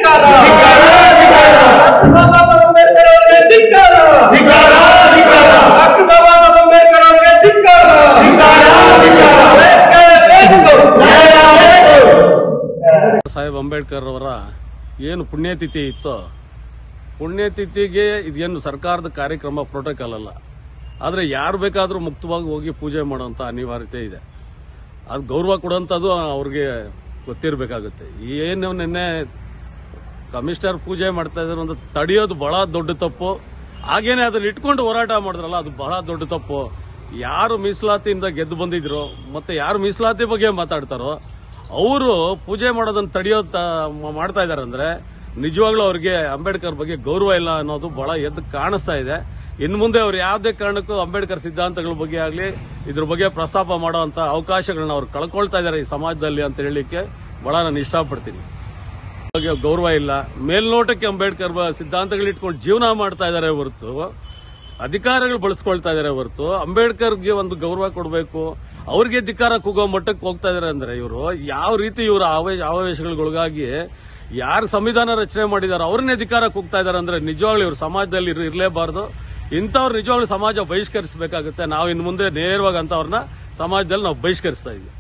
ಧಿಕ್ಕಾರ ಡಾಕ್ಟರ್ ಬಾಬಾ ಸಾಹೇಬ್ ಅಂಬೇಡ್ಕರ್ ಅವರಿಗೆ ಧಿಕ್ಕಾರ ಡಾಕ್ಟರ್ ಬಾಬಾ ಸಾಹೇಬ್ ಅಂಬೇಡ್ಕರ್ ಅವರಿಗೆ ಧಿಕ್ಕಾರ ಬೇಕೇ ಬೇಕು. ಸಾಹೇಬ್ ಅಂಬೇಡ್ಕರ್ ಅವರ ಏನು ಪುಣ್ಯತಿಥಿ ಇತ್ತೋ ಪುಣ್ಯತಿಥಿಗೆ ಇದೇನು ಸರ್ಕಾರದ ಕಾರ್ಯಕ್ರಮ ಪ್ರೋಟೋಕಾಲ್ ಅಲ್ಲ ಆದರೆ ಯಾರು ಬೇಕಾದರೂ ಮುಕ್ತವಾಗಿ ಹೋಗಿ ಪೂಜೆ ಮಾಡುವಂಥ ಅನಿವಾರ್ಯತೆ ಇದೆ ಅದು ಗೌರವ ಕೊಡುವಂಥದ್ದು ಅವ್ರಿಗೆ ಗೊತ್ತಿರಬೇಕಾಗುತ್ತೆ ಏನು ನಿನ್ನೆ ಕಮಿಷನರ್ ಪೂಜೆ ಮಾಡ್ತಾ ಇದ್ದಾರೆ ಅಂತ ತಡೆಯೋದು ಬಹಳ ದೊಡ್ಡ ತಪ್ಪು ಹಾಗೇನೆ ಅದನ್ನ ಇಟ್ಕೊಂಡು ಹೋರಾಟ ಮಾಡಿದ್ರಲ್ಲ ಅದು ಬಹಳ ದೊಡ್ಡ ತಪ್ಪು ಯಾರು ಮೀಸಲಾತಿಯಿಂದ ಗೆದ್ದು ಬಂದಿದ್ರು ಮತ್ತೆ ಯಾರು ಮೀಸಲಾತಿ ಬಗ್ಗೆ ಮಾತಾಡ್ತಾರೋ ಅವರು ಪೂಜೆ ಮಾಡೋದನ್ನ ತಡೆಯೋ ತ- ಮ- ಮಾಡ್ತಾ ಇದಾರೆ ಅಂದ್ರೆ ನಿಜವಾಗ್ಲೂ ಅವ್ರಿಗೆ ಅಂಬೇಡ್ಕರ್ ಬಗ್ಗೆ ಗೌರವ ಇಲ್ಲ ಅನ್ನೋದು ಬಹಳ ಎದ್ದು ಕಾಣಿಸ್ತಾ ಇದೆ ಇನ್ನು ಮುಂದೆ ಅವ್ರು ಯಾವುದೇ ಕಾರಣಕ್ಕೂ ಅಂಬೇಡ್ಕರ್ ಸಿದ್ಧಾಂತಗಳ ಬಗ್ಗೆ ಆಗಲಿ ಇದ್ರ ಬಗ್ಗೆ ಪ್ರಸ್ತಾಪ ಮಾಡುವಂತ ಅವಕಾಶಗಳನ್ನ ಅವ್ರು ಕಳ್ಕೊಳ್ತಾ ಇದ್ದಾರೆ ಈ ಸಮಾಜದಲ್ಲಿ ಅಂತ ಹೇಳಲಿಕ್ಕೆ ಬಹಳ ನಾನು ಇಷ್ಟಪಡ್ತೀನಿ ಬಗ್ಗೆ ಗೌರವ ಇಲ್ಲ ಮೇಲ್ನೋಟಕ್ಕೆ ಅಂಬೇಡ್ಕರ್ ಬ- ಸಿದ್ಧಾಂತಗಳು ಇಟ್ಕೊಂಡು ಜೀವನ ಮಾಡ್ತಾ ಇದ್ದಾರೆ ಹೊರತು ಅಧಿಕಾರಗಳು ಬಳಸ್ಕೊಳ್ತಾ ಇದ್ದಾರೆ ಹೊರತು ಅಂಬೇಡ್ಕರ್ಗೆ ಒಂದು ಗೌರವ ಕೊಡಬೇಕು ಅವ್ರಿಗೆ ಧಿಕಾರ ಕೂಗೋ ಮಟ್ಟಕ್ಕೆ ಹೋಗ್ತಾ ಇದಾರೆ ಅಂದ್ರೆ ಇವರು ಯಾವ ರೀತಿ ಇವರು ಆವೇಶ ಆವೇಶಗಳಿಗೊಳಗಾಗಿ ಯಾರು ಸಂವಿಧಾನ ರಚನೆ ಮಾಡಿದಾರೋ ಅವ್ರನ್ನೇ ಧಿಕಾರ ಕೂಗ್ತಾ ಇದಾರೆ ಅಂದ್ರೆ ನಿಜವಾಗ್ಲೂ ಇವರು ಸಮಾಜದಲ್ಲಿ ಇರ್- ಇರ್ಲೇಬಾರ್ದು ಇಂಥವ್ರು ನಿಜವಾಗ್ಲೂ ಸಮಾಜ ಬಹಿಷ್ಕರಿಸಬೇಕಾಗುತ್ತೆ ನಾವು ಇನ್ನು ಮುಂದೆ ನೇರವಾಗಿ ಅಂತವ್ರನ್ನ ಸಮಾಜದಲ್ಲಿ ನಾವು ಬಹಿಷ್ಕರಿಸ್ತಾ ಇದ್ದೀವಿ